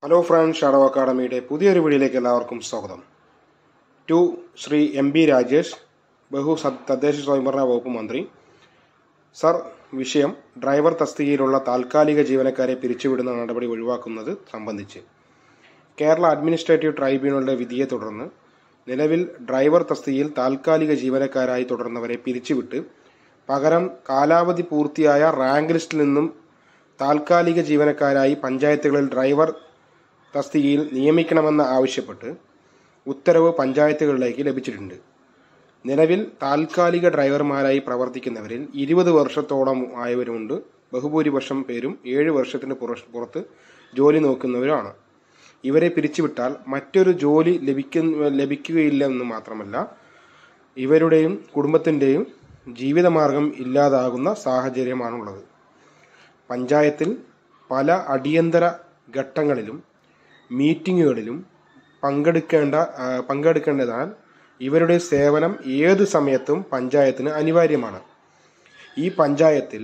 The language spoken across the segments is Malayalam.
ഹലോ ഫ്രണ്ട്സ് ഷാഡോ അക്കാഡമിയുടെ പുതിയൊരു വീഡിയോയിലേക്ക് എല്ലാവർക്കും സ്വാഗതം to Shri M B Rajesh ബഹു സ- തദ്ദേശ സ്വയംഭരണ വകുപ്പ് മന്ത്രി സർ വിഷയം ഡ്രൈവർ തസ്തികയിലുള്ള താൽക്കാലിക ജീവനക്കാരെ പിരിച്ചുവിടുന്ന നടപടി ഒഴിവാക്കുന്നത് സംബന്ധിച്ച് കേരള അഡ്മിനിസ്ട്രേറ്റീവ് ട്രൈബ്യൂണലുടെ വിധിയെ തുടർന്ന് നിലവിൽ ഡ്രൈവർ തസ്തികയിൽ താൽക്കാലിക ജീവനക്കാരായി തുടർന്നവരെ പിരിച്ചുവിട്ട് പകരം കാലാവധി പൂർത്തിയായ റാങ്ക് ലിസ്റ്റിൽ നിന്നും താൽക്കാലിക ജീവനക്കാരായി പഞ്ചായത്തുകളിൽ ഡ്രൈവർ തസ്തികയിൽ നിയമിക്കണമെന്ന് ആവശ്യപ്പെട്ട് ഉത്തരവ് പഞ്ചായത്തുകളിലേക്ക് ലഭിച്ചിട്ടുണ്ട് നിലവിൽ താൽക്കാലിക ഡ്രൈവർമാരായി പ്രവർത്തിക്കുന്നവരിൽ ഇരുപത് വർഷത്തോളം ആയവരുമുണ്ട് ബഹുഭൂരിപക്ഷം പേരും ഏഴ് വർഷത്തിന് പുറ- പുറത്ത് ജോലി നോക്കുന്നവരാണ് ഇവരെ പിരിച്ചുവിട്ടാൽ മറ്റൊരു ജോലി ലഭിക്കുന്ന ലഭിക്കുകയില്ലെന്ന് മാത്രമല്ല ഇവരുടെയും കുടുംബത്തിൻ്റെയും ജീവിതമാർഗം ഇല്ലാതാകുന്ന സാഹചര്യമാണുള്ളത് പഞ്ചായത്തിൽ പല അടിയന്തര ഘട്ടങ്ങളിലും മീറ്റിങ്ങുകളിലും പങ്കെടുക്കേണ്ട ആ, പങ്കെടുക്കേണ്ടതാൽ ഇവരുടെ സേവനം ഏത് സമയത്തും പഞ്ചായത്തിന് അനിവാര്യമാണ് ഈ പഞ്ചായത്തിൽ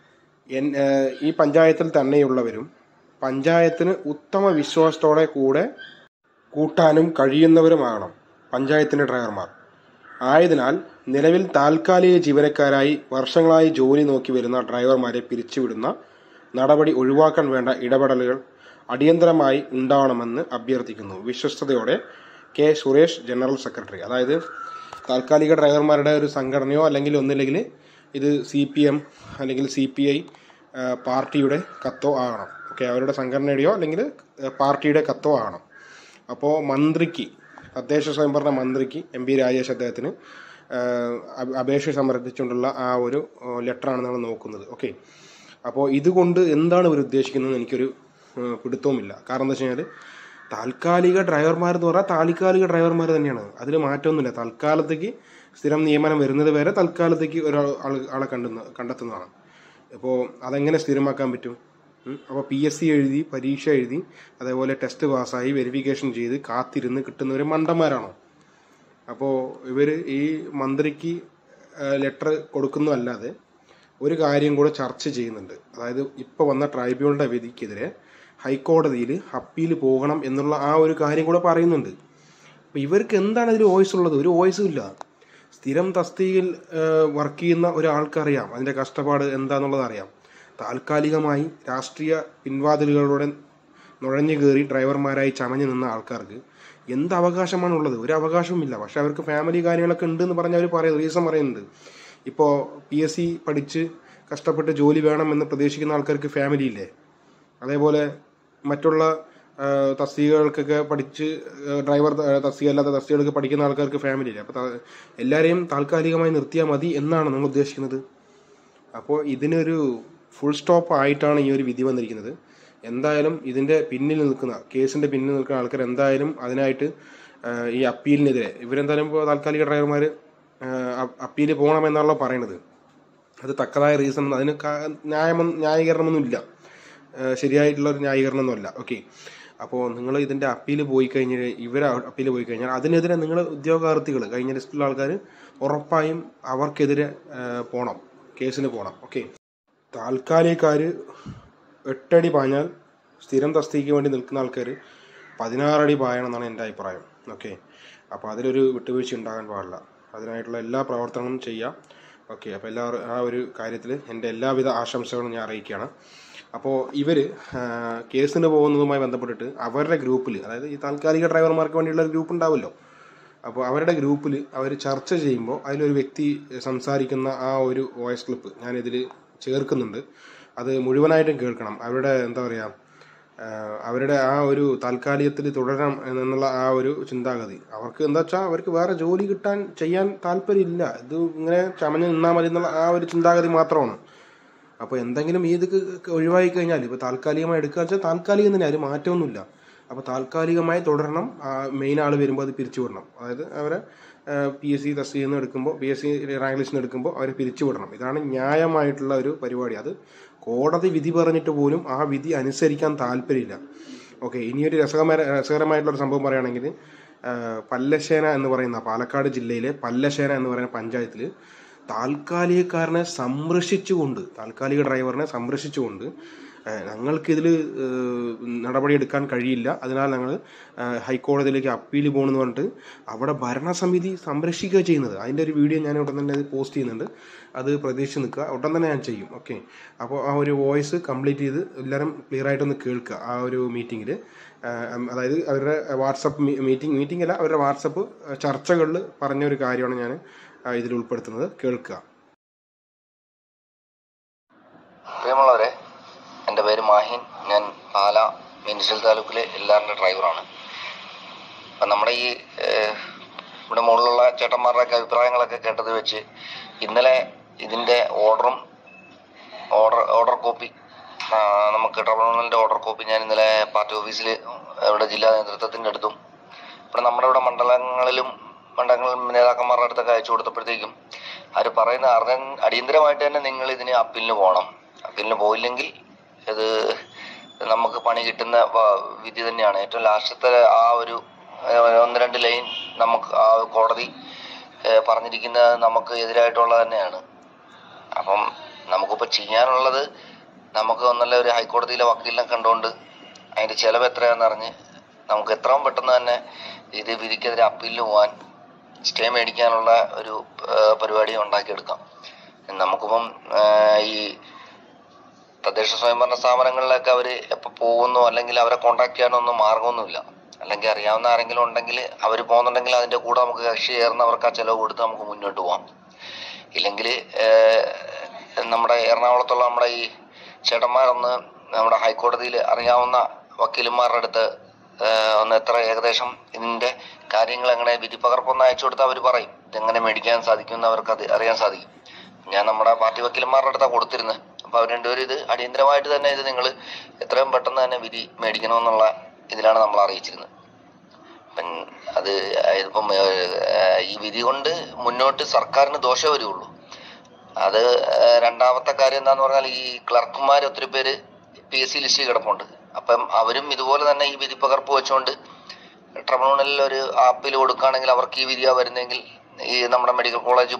എൻ- ആ, ഈ പഞ്ചായത്തിൽ തന്നെയുള്ളവരും പഞ്ചായത്തിന് ഉത്തമ വിശ്വാസത്തോടെ കൂടെ കൂട്ടാനും കഴിയുന്നവരുമാകണം പഞ്ചായത്തിന്റെ ഡ്രൈവർമാർ ആയതിനാൽ നിലവിൽ താൽക്കാലിക ജീവനക്കാരായി വർഷങ്ങളായി ജോലി നോക്കി വരുന്ന ഡ്രൈവർമാരെ പിരിച്ചുവിടുന്ന നടപടി ഒഴിവാക്കാൻ വേണ്ട ഇടപെടലുകൾ അടിയന്തരമായി ഉണ്ടാവണമെന്ന് അഭ്യർത്ഥിക്കുന്നു വിശ്വസ്തയോടെ കെ സുരേഷ് ജനറൽ സെക്രട്ടറി അതായത് താൽക്കാലിക ഡ്രൈവർമാരുടെ ഒരു സംഘടനയോ അല്ലെങ്കിൽ ഒന്നില്ലെങ്കിൽ ഇത് സി പി എം അല്ലെങ്കിൽ സി പി ഐ പാർട്ടിയുടെ കത്തോ ആകണം ഓക്കെ അവരുടെ സംഘടനയുടെയോ അല്ലെങ്കിൽ ഏഹ്, പാർട്ടിയുടെ കത്തോ ആകണം അപ്പോൾ മന്ത്രിക്ക് തദ്ദേശ സ്വയംഭരണ മന്ത്രിക്ക് എം പി രാജേഷ് അദ്ദേഹത്തിന് ഏഹ്, അപ- അപേക്ഷ സമർപ്പിച്ചുകൊണ്ടുള്ള ആ ഒരു ഏഹ്, ലെറ്ററാണ് നമ്മൾ നോക്കുന്നത് ഓക്കെ അപ്പോൾ ഇതുകൊണ്ട് എന്താണ് ഇവർ ഉദ്ദേശിക്കുന്നത് എനിക്കൊരു ഏഹ്, പിടുത്തവുമില്ല കാരണം എന്താ വെച്ച് കഴിഞ്ഞാൽ താൽക്കാലിക ഡ്രൈവർമാർ എന്ന് പറഞ്ഞാൽ താൽക്കാലിക ഡ്രൈവർമാർ തന്നെയാണ് അതിൽ മാറ്റമൊന്നുമില്ല തൽക്കാലത്തേക്ക് സ്ഥിരം നിയമനം വരുന്നത് വരെ തൽക്കാലത്തേക്ക് ഒരാൾ ആൾ- ആളെ കണ്ടെന്ന കണ്ടെത്തുന്നതാണ് അപ്പോൾ അതെങ്ങനെ സ്ഥിരമാക്കാൻ പറ്റും അപ്പോൾ പി എസ് സി എഴുതി പരീക്ഷ എഴുതി അതേപോലെ ടെസ്റ്റ് പാസ്സായി വെരിഫിക്കേഷൻ ചെയ്ത് കാത്തിരുന്ന് കിട്ടുന്നവർ മണ്ടന്മാരാണോ അപ്പോൾ ഇവർ ഈ മന്ത്രിക്ക് ലെറ്റർ കൊടുക്കുന്നതല്ലാതെ ഒരു കാര്യം കൂടെ ചർച്ച ചെയ്യുന്നുണ്ട് അതായത് ഇപ്പോൾ വന്ന ട്രൈബ്യൂണലിന്റെ വിധിക്കെതിരെ ഹൈക്കോടതിയിൽ അപ്പീൽ പോകണം എന്നുള്ള ആ ഒരു കാര്യം കൂടെ പറയുന്നുണ്ട് അപ്പോൾ ഇവർക്ക് എന്താണ് ഇതിൽ വോയിസ് ഉള്ളത് ഒരു വോയിസും ഇല്ല സ്ഥിരം തസ്തികയിൽ വർക്ക് ചെയ്യുന്ന ഒരാൾക്കറിയാം അതിന്റെ കഷ്ടപ്പാട് എന്താന്നുള്ളത് അറിയാം താൽക്കാലികമായി രാഷ്ട്രീയ പിൻവാതിലുകളിലൂടെ നുഴഞ്ഞു കയറി ഡ്രൈവർമാരായി ചമഞ്ഞു നിന്ന ആൾക്കാർക്ക് എന്ത് അവകാശമാണുള്ളത് ഒരു അവകാശവുമില്ല പക്ഷെ അവർക്ക് ഫാമിലി കാര്യങ്ങളൊക്കെ ഉണ്ട് എന്ന് പറഞ്ഞ് അവർ പറയും റീസൺ പറയുന്നുണ്ട് ഇപ്പോൾ പി എസ് സി പഠിച്ച് കഷ്ടപ്പെട്ട് ജോലി വേണമെന്ന് പ്രതീക്ഷിക്കുന്ന ആൾക്കാർക്ക് ഫാമിലി ഇല്ലേ അതേപോലെ മറ്റുള്ള ആ, തസ്തികകൾക്കൊക്കെ പഠിച്ച് ആ, ഡ്രൈവർ ത- തസ്തിക അല്ലാത്ത തസ്തികകൾക്ക് പഠിക്കുന്ന ആൾക്കാർക്ക് ഫാമിലി ഇല്ല അപ്പോൾ എല്ലാവരെയും താൽക്കാലികമായി നിർത്തിയാൽ മതി എന്നാണ് നമ്മൾ ഉദ്ദേശിക്കുന്നത് അപ്പോൾ ഇതിനൊരു ഫുൾ സ്റ്റോപ്പ് ആയിട്ടാണ് ഈ ഒരു വിധി വന്നിരിക്കുന്നത് എന്തായാലും ഇതിന്റെ പിന്നിൽ നിൽക്കുന്ന കേസിന്റെ പിന്നിൽ നിൽക്കുന്ന ആൾക്കാർ എന്തായാലും അതിനായിട്ട് ആ, ഈ അപ്പീലിനെതിരെ ഇവരെന്തായാലും ഇപ്പോൾ താൽക്കാലിക ഡ്രൈവർമാർ അപ്പീൽ പോകണമെന്നാണല്ലോ പറയണത് അത് തക്കതായ റീസൺ അതിന് കാ- ന്യായമ ന്യായീകരണമൊന്നുമില്ല ആ, ശരിയായിട്ടുള്ള ഒരു ന്യായീകരണമൊന്നുമല്ല ഓക്കെ അപ്പോൾ നിങ്ങൾ ഇതിന്റെ അപ്പീൽ പോയി കഴിഞ്ഞാൽ ഇവർ അപ്പീൽ പോയി കഴിഞ്ഞാൽ അതിനെതിരെ നിങ്ങൾ ഉദ്യോഗാർത്ഥികൾ കഴിഞ്ഞ ലിസ്റ്റിലുള്ള ആൾക്കാർ ഉറപ്പായും അവർക്കെതിരെ ആ, പോണം കേസിന് പോണം ഓക്കെ താൽക്കാലികക്കാർ എട്ടടി പാഞ്ഞാൽ സ്ഥിരം തസ്തിക്ക് വേണ്ടി നിൽക്കുന്ന ആൾക്കാർ പതിനാറടി പായണം എന്നാണ് എൻ്റെ അഭിപ്രായം ഓക്കെ അപ്പോൾ അതിലൊരു വിട്ടുവീഴ്ച ഉണ്ടാകാൻ പാടില്ല അതിനായിട്ടുള്ള എല്ലാ പ്രവർത്തനങ്ങളും ചെയ്യാം ഓക്കെ അപ്പോൾ എല്ലാവരും ആ ഒരു കാര്യത്തിൽ എൻ്റെ എല്ലാവിധ ആശംസകളും ഞാൻ അറിയിക്കുകയാണ് അപ്പോൾ ഇവർ കേസിന് പോകുന്നതുമായി ബന്ധപ്പെട്ടിട്ട് അവരുടെ ഗ്രൂപ്പിൽ അതായത് ഈ താൽക്കാലിക ഡ്രൈവർമാർക്ക് വേണ്ടിയുള്ള ഒരു ഗ്രൂപ്പ് ഉണ്ടാവുമല്ലോ അപ്പോൾ അവരുടെ ഗ്രൂപ്പിൽ അവർ ചർച്ച ചെയ്യുമ്പോൾ അതിലൊരു വ്യക്തി സംസാരിക്കുന്ന ആ ഒരു വോയിസ് ക്ലിപ്പ് ഞാൻ ഇതിൽ ചേർക്കുന്നുണ്ട് അത് മുഴുവനായിട്ടും കേൾക്കണം അവരുടെ എന്താ പറയുക ആഹ് അവരുടെ ആ ഒരു താൽക്കാലികത്തിൽ തുടരണം എന്നുള്ള ആ ഒരു ചിന്താഗതി അവർക്ക് എന്താ വെച്ചാൽ അവർക്ക് വേറെ ജോലി കിട്ടാൻ ചെയ്യാൻ താല്പര്യമില്ല ഇത് ഇങ്ങനെ ചമഞ്ഞ് നിന്നാൽ മതി എന്നുള്ള ആ ഒരു ചിന്താഗതി മാത്രമാണ് അപ്പോൾ എന്തെങ്കിലും ഈ ഇത് ഒഴിവാക്കി കഴിഞ്ഞാൽ ഇപ്പോൾ താൽക്കാലികമായി എടുക്കുക വെച്ചാൽ താൽക്കാലികം തന്നെ അതിൽ മാറ്റമൊന്നുമില്ല അപ്പോൾ താൽക്കാലികമായി തുടരണം മെയിൻ ആൾ വരുമ്പോൾ അത് പിരിച്ചു വിടണം അതായത് അവരെ പി എസ് സി തസ്തിയിൽ നിന്ന് എടുക്കുമ്പോൾ പി എസ് സി റാങ്ക് ലിസ്റ്റിൽ നിന്ന് എടുക്കുമ്പോൾ അവരെ പിരിച്ചു വിടണം ഇതാണ് ന്യായമായിട്ടുള്ള ഒരു പരിപാടി അത് കോടതി വിധി പറഞ്ഞിട്ട് പോലും ആ വിധി അനുസരിക്കാൻ താല്പര്യമില്ല ഓക്കെ ഇനിയൊരു രസകരമായ രസകരമായിട്ടുള്ള ഒരു സംഭവം പറയുകയാണെങ്കിൽ പല്ലശ്ശേന എന്ന് പറയുന്ന പാലക്കാട് ജില്ലയിലെ പല്ലശ്ശേന എന്ന് പറയുന്ന പഞ്ചായത്തിൽ താൽക്കാലികക്കാരനെ സംരക്ഷിച്ചുകൊണ്ട് താൽക്കാലിക ഡ്രൈവറിനെ സംരക്ഷിച്ചുകൊണ്ട് ഞങ്ങൾക്കിതിൽ നടപടിയെടുക്കാൻ കഴിയില്ല അതിനാൽ ഞങ്ങൾ ഹൈക്കോടതിയിലേക്ക് അപ്പീൽ പോകണമെന്ന് പറഞ്ഞിട്ട് അവിടെ ഭരണസമിതി സംരക്ഷിക്കുക ചെയ്യുന്നത് അതിൻ്റെ ഒരു വീഡിയോ ഞാൻ ഉടൻ തന്നെ അത് പോസ്റ്റ് ചെയ്യുന്നുണ്ട് അത് പ്രതീക്ഷിച്ച് നിൽക്കുക ഉടൻ തന്നെ ഞാൻ ചെയ്യും ഓക്കെ അപ്പോൾ ആ ഒരു വോയിസ് കംപ്ലീറ്റ് ചെയ്ത് എല്ലാവരും ക്ലിയർ ആയിട്ടൊന്ന് കേൾക്കുക ആ ഒരു മീറ്റിങ്ങിൽ അതായത് അവരുടെ വാട്സപ്പ് മീറ്റിംഗ് മീറ്റിംഗ് അല്ല അവരുടെ വാട്സപ്പ് ചർച്ചകളിൽ പറഞ്ഞ ഒരു കാര്യമാണ് ഞാൻ ഇതിൽ ഉൾപ്പെടുത്തുന്നത് കേൾക്കുക പ്രിയമുള്ളവരെ എൻ്റെ പേര് മാഹിൻ ഞാൻ പാല മിനിസ്റ്റൽ താലൂക്കിലെ എല്ലാറിൻ്റെ ഡ്രൈവറാണ് അപ്പം നമ്മുടെ ഈ ഏഹ്, ഇവിടെ മുകളിലുള്ള ചേട്ടന്മാരുടെയൊക്കെ അഭിപ്രായങ്ങളൊക്കെ കേട്ടത് വെച്ച് ഇന്നലെ ഇതിൻ്റെ ഓർഡറും ഓർഡർ ഓർഡർ കോപ്പി ആ, നമുക്ക് ട്രിബ്യൂണലിൻ്റെ ഓർഡർ കോപ്പി ഞാൻ ഇന്നലെ പാർട്ടി ഓഫീസിൽ ഇവിടെ ജില്ലാ നേതൃത്വത്തിൻ്റെ അടുത്തും ഇവിടെ നമ്മുടെ ഇവിടെ മണ്ഡലങ്ങളിലും മണ്ഡലങ്ങളിൽ നേതാക്കന്മാരുടെ അടുത്തൊക്കെ അയച്ചു കൊടുത്തപ്പോഴത്തേക്കും അവർ പറയുന്ന അർജൻ അടിയന്തരമായിട്ട് തന്നെ നിങ്ങൾ ഇതിന് അപ്പീലിന് പോകണം അപ്പീലിന് പോയില്ലെങ്കിൽ ഇത് നമുക്ക് പണി കിട്ടുന്ന വ- വിധി തന്നെയാണ് ഏറ്റവും ലാസ്റ്റത്തെ ആ ഒരു ഏഹ്, ഒന്ന് രണ്ട് ലൈൻ നമുക്ക് ആ കോടതി ഏഹ്, പറഞ്ഞിരിക്കുന്നത് നമുക്ക് എതിരായിട്ടുള്ളത് തന്നെയാണ് അപ്പം നമുക്കിപ്പോൾ ചെയ്യാനുള്ളത് നമുക്ക് ഒന്നല്ല ഒരു ഹൈക്കോടതിയിലെ വക്കീലിനെ കണ്ടുകൊണ്ട് അതിൻ്റെ ചിലവ് എത്രയാണെന്ന് അറിഞ്ഞ് നമുക്ക് എത്രയും പെട്ടെന്ന് തന്നെ ഇത് വിധിക്കെതിരെ അപ്പീലിന് പോകാൻ സ്റ്റേ മേടിക്കാനുള്ള ഒരു ആ, പരിപാടി ഉണ്ടാക്കിയെടുക്കാം നമുക്കിപ്പം ആ, ഈ തദ്ദേശ സ്വയംഭരണ സ്ഥാപനങ്ങളിലൊക്കെ അവർ എപ്പോൾ പോകുന്നു അല്ലെങ്കിൽ അവരെ കോണ്ടാക്ട് ചെയ്യാനൊന്നും മാർഗമൊന്നുമില്ല അല്ലെങ്കിൽ അറിയാവുന്ന ആരെങ്കിലും ഉണ്ടെങ്കിൽ അവർ പോകുന്നുണ്ടെങ്കിൽ അതിൻ്റെ കൂടെ നമുക്ക് കക്ഷി ചേർന്നവർക്ക് ആ ചിലവ് കൊടുത്ത് നമുക്ക് മുന്നോട്ട് പോകാം ഇല്ലെങ്കിൽ നമ്മുടെ എറണാകുളത്തുള്ള നമ്മുടെ ഈ ചേട്ടന്മാരൊന്ന് നമ്മുടെ ഹൈക്കോടതിയിൽ അറിയാവുന്ന വക്കീലന്മാരുടെ അടുത്ത് ഏഹ്, ഒന്ന് എത്ര ഏകദേശം ഇതിന്റെ കാര്യങ്ങൾ എങ്ങനെ വിധിപ്പകർപ്പൊന്ന് അയച്ചു കൊടുത്താൽ അവർ പറയും ഇതെങ്ങനെ മേടിക്കാൻ സാധിക്കും എന്ന് അവർക്ക് അത് അറിയാൻ സാധിക്കും ഞാൻ നമ്മുടെ പാർട്ടി വക്കീലന്മാരുടെ അടുത്താണ് കൊടുത്തിരുന്നത് അപ്പൊ അവർ രണ്ടുപേരും ഇത് അടിയന്തരമായിട്ട് തന്നെ ഇത് നിങ്ങൾ എത്രയും പെട്ടെന്ന് തന്നെ വിധി മേടിക്കണമെന്നുള്ള ഇതിലാണ് നമ്മൾ അറിയിച്ചിരുന്നത് അപ്പം അത് ഇതിപ്പം ഏഹ്, ഈ വിധി കൊണ്ട് മുന്നോട്ട് സർക്കാരിന് ദോഷമേ വരുള്ളൂ അത് ഏഹ്, രണ്ടാമത്തെ കാര്യം എന്താന്ന് പറഞ്ഞാൽ ഈ ക്ലർക്കുമാർ ഒത്തിരി പേര് പി എസ് സി ലിസ്റ്റിൽ കിടപ്പുണ്ട് അപ്പം അവരും ഇതുപോലെ തന്നെ ഈ വിധി പകർപ്പ് വെച്ചുകൊണ്ട് ട്രിബ്യൂണലിൽ ഒരു ആപ്പിൽ കൊടുക്കുകയാണെങ്കിൽ അവർക്ക് ഈ വിധിയാ വരുന്നെങ്കിൽ ഈ നമ്മുടെ മെഡിക്കൽ കോളേജും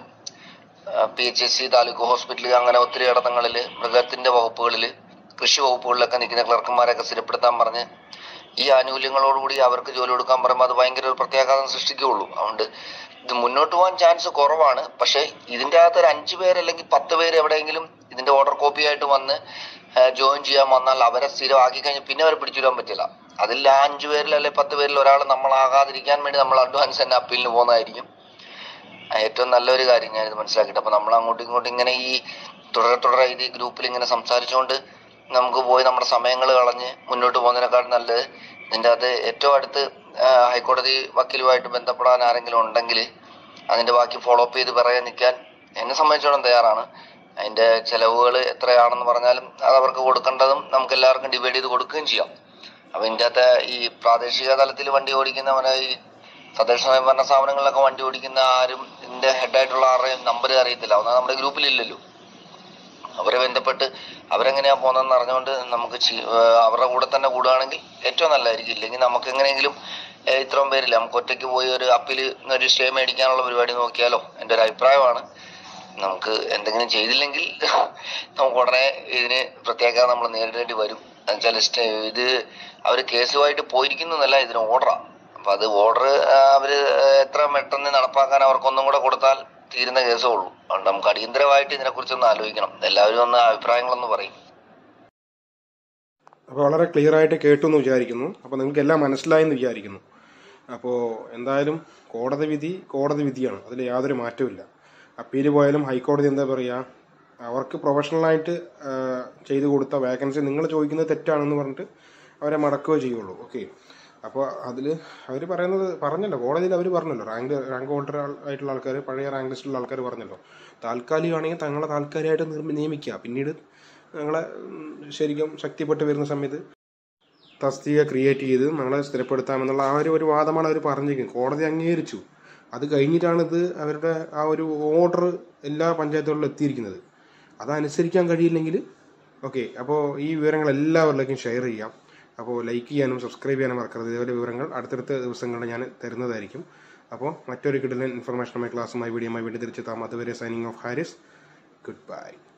P H S C taluk hospital അങ്ങനെ ഒത്തിരി ഇടങ്ങളിൽ മൃഗത്തിന്റെ വകുപ്പുകളിൽ കൃഷി വകുപ്പുകളിലൊക്കെ നിൽക്കുന്ന ക്ലർക്കന്മാരൊക്കെ സ്ഥിരപ്പെടുത്താൻ പറഞ്ഞ് ഈ ആനുകൂല്യങ്ങളോടുകൂടി അവർക്ക് ജോലി കൊടുക്കാൻ പറയുമ്പോൾ അത് ഭയങ്കര ഒരു പ്രത്യാഘാതം സൃഷ്ടിക്കുകയുള്ളൂ അതുകൊണ്ട് ഇത് മുന്നോട്ട് പോകാൻ ചാൻസ് കുറവാണ് പക്ഷേ ഇതിന്റെ അകത്ത് ഒരു അഞ്ചു പേര് അല്ലെങ്കിൽ പത്ത് പേര് എവിടെയെങ്കിലും ഇതിന്റെ ഓർഡർ കോപ്പി ആയിട്ട് വന്ന് ജോയിൻ ചെയ്യാൻ വന്നാൽ അവരെ സ്ഥിരമാക്കി കഴിഞ്ഞാൽ പിന്നെ അവരെ പിടിച്ചുവിടാൻ പറ്റില്ല അതിൽ ആ അഞ്ചു പേരിൽ അല്ലെങ്കിൽ പത്ത് പേരിൽ ഒരാൾ നമ്മളാകാതിരിക്കാൻ വേണ്ടി നമ്മൾ അഡ്വാൻസ് തന്നെ അപ്പീലിന് പോകുന്നതായിരിക്കും ഏറ്റവും നല്ലൊരു കാര്യം ഞാനിത് മനസ്സിലാക്കിയിട്ട് അപ്പൊ നമ്മൾ അങ്ങോട്ടും ഇങ്ങോട്ടും ഇങ്ങനെ ഈ തുടരെ തുടരെ ഇത് ഗ്രൂപ്പിൽ ഇങ്ങനെ സംസാരിച്ചുകൊണ്ട് നമുക്ക് പോയി നമ്മുടെ സമയങ്ങൾ കളഞ്ഞ് മുന്നോട്ട് പോകുന്നതിനേക്കാൾ നല്ലത് ഇതിൻ്റെ അകത്ത് ഏറ്റവും അടുത്ത് ആ, ഹൈക്കോടതി വക്കീലുമായിട്ട് ബന്ധപ്പെടാൻ ആരെങ്കിലും ഉണ്ടെങ്കിൽ അതിന്റെ ബാക്കി ഫോളോ അപ്പ് ചെയ്ത് പറയാൻ നിൽക്കാൻ എന്നെ സംബന്ധിച്ചോളം തയ്യാറാണ് അതിന്റെ ചെലവുകൾ എത്രയാണെന്ന് പറഞ്ഞാലും അത് അവർക്ക് കൊടുക്കേണ്ടതും നമുക്ക് എല്ലാവർക്കും ഡിവൈഡ് ചെയ്ത് കൊടുക്കുകയും ചെയ്യാം അപ്പൊ ഇതിൻ്റെ അകത്ത് ഈ പ്രാദേശിക തലത്തിൽ വണ്ടി ഓടിക്കുന്നവരെ ഈ തദ്ദേശ സ്വയംഭരണ സ്ഥാപനങ്ങളിലൊക്കെ വണ്ടി ഓടിക്കുന്ന ആരും ഇതിന്റെ ഹെഡായിട്ടുള്ള ആരുടെയും നമ്പർ അറിയത്തില്ല ഒന്നാമത് നമ്മുടെ ഗ്രൂപ്പിലില്ലല്ലോ അവരെ ബന്ധപ്പെട്ട് അവരെങ്ങനെയാ പോകുന്നതെന്ന് അറിഞ്ഞുകൊണ്ട് നമുക്ക് ചി- ഏഹ് അവരുടെ കൂടെ തന്നെ കൂടുകയാണെങ്കിൽ ഏറ്റവും നല്ലതായിരിക്കും ഇല്ലെങ്കിൽ നമുക്ക് എങ്ങനെയെങ്കിലും ഏഹ് ഇത്രയും പേരില്ല നമുക്ക് ഒറ്റയ്ക്ക് പോയി ഒരു അപ്പീൽ ഒരു സ്റ്റേ മേടിക്കാനുള്ള പരിപാടി നോക്കിയാലോ എൻ്റെ ഒരു അഭിപ്രായമാണ് നമുക്ക് എന്തെങ്കിലും ചെയ്തില്ലെങ്കിൽ നമുക്ക് ഉടനെ ഇതിന് പ്രത്യേക നമ്മൾ നേരിടേണ്ടി വരും എന്നുവെച്ചാൽ സ്റ്റേ ഇത് അവർ കേസുമായിട്ട് പോയിരിക്കുന്നതല്ല ഇതിന് ഓർഡറാ അപ്പൊ അത് ഓർഡർ അവര് എത്ര പെട്ടെന്ന് നടപ്പാക്കാൻ അവർക്ക് ഒന്നും കൂടെ കൊടുത്താൽ തീരുന്ന കേസേ ഉള്ളൂ അതുകൊണ്ട് നമുക്ക് അടിയന്തരമായിട്ട് ഇതിനെക്കുറിച്ച് ഒന്ന് ആലോചിക്കണം എല്ലാവരും ഒന്ന് അഭിപ്രായങ്ങളൊന്ന് പറയും അപ്പോൾ വളരെ ക്ലിയർ ആയിട്ട് കേട്ടു എന്ന് വിചാരിക്കുന്നു അപ്പോൾ നിങ്ങൾക്ക് എല്ലാം മനസ്സിലായി എന്ന് വിചാരിക്കുന്നു അപ്പോൾ എന്തായാലും കോടതി വിധി കോടതി വിധിയാണ് അതിൽ യാതൊരു മാറ്റവും അപ്പീൽ പോയാലും ഹൈക്കോടതി എന്താ പറയുക അവർക്ക് പ്രൊഫഷണലായിട്ട് ചെയ്തു കൊടുത്ത വേക്കൻസി നിങ്ങൾ ചോദിക്കുന്നത് തെറ്റാണെന്ന് പറഞ്ഞിട്ട് അവരെ മടക്കുകയോ ചെയ്യുള്ളൂ ഓക്കെ അപ്പോൾ അതിൽ അവർ പറയുന്നത് പറഞ്ഞല്ലോ കോടതിയിൽ അവർ പറഞ്ഞല്ലോ റാങ്ക് റാങ്ക് ഹോൾഡർ ആയിട്ടുള്ള ആൾക്കാർ പഴയ റാങ്ക് ലിസ്റ്റിലുള്ള ആൾക്കാർ പറഞ്ഞല്ലോ താൽക്കാലികമാണെങ്കിൽ തങ്ങളെ താൽക്കാലികമായിട്ട് നിർമ്മി നിയമിക്കുക പിന്നീട് ഞങ്ങളെ ഉം, ശരിക്കും ശക്തിപ്പെട്ട് വരുന്ന സമയത്ത് തസ്തിക ക്രിയേറ്റ് ചെയ്ത് നമ്മളെ സ്ഥിരപ്പെടുത്താമെന്നുള്ള ആ ഒരു ഒരു വാദമാണ് അവർ പറഞ്ഞിരിക്കുന്നത് കോടതി അംഗീകരിച്ചു അത് കഴിഞ്ഞിട്ടാണ് ഇത് അവരുടെ ആ ഒരു ഓർഡർ എല്ലാ പഞ്ചായത്തുകളിലും എത്തിയിരിക്കുന്നത് അതനുസരിക്കാൻ കഴിയില്ലെങ്കിൽ ഓക്കെ അപ്പോൾ ഈ വിവരങ്ങൾ എല്ലാവരിലേക്കും ഷെയർ ചെയ്യാം അപ്പോൾ ലൈക്ക് ചെയ്യാനും സബ്സ്ക്രൈബ് ചെയ്യാനും മറക്കരുത് ഇതേപോലെ വിവരങ്ങൾ അടുത്തടുത്ത ദിവസങ്ങളിൽ ഞാൻ തരുന്നതായിരിക്കും അപ്പോൾ മറ്റൊരു കിടലൻ ഇൻഫർമേഷനുമായി ക്ലാസ്സുമായി വീഡിയോയുമായി വീണ്ടും തിരിച്ചെത്താം അതുവരെ signing off Haris good by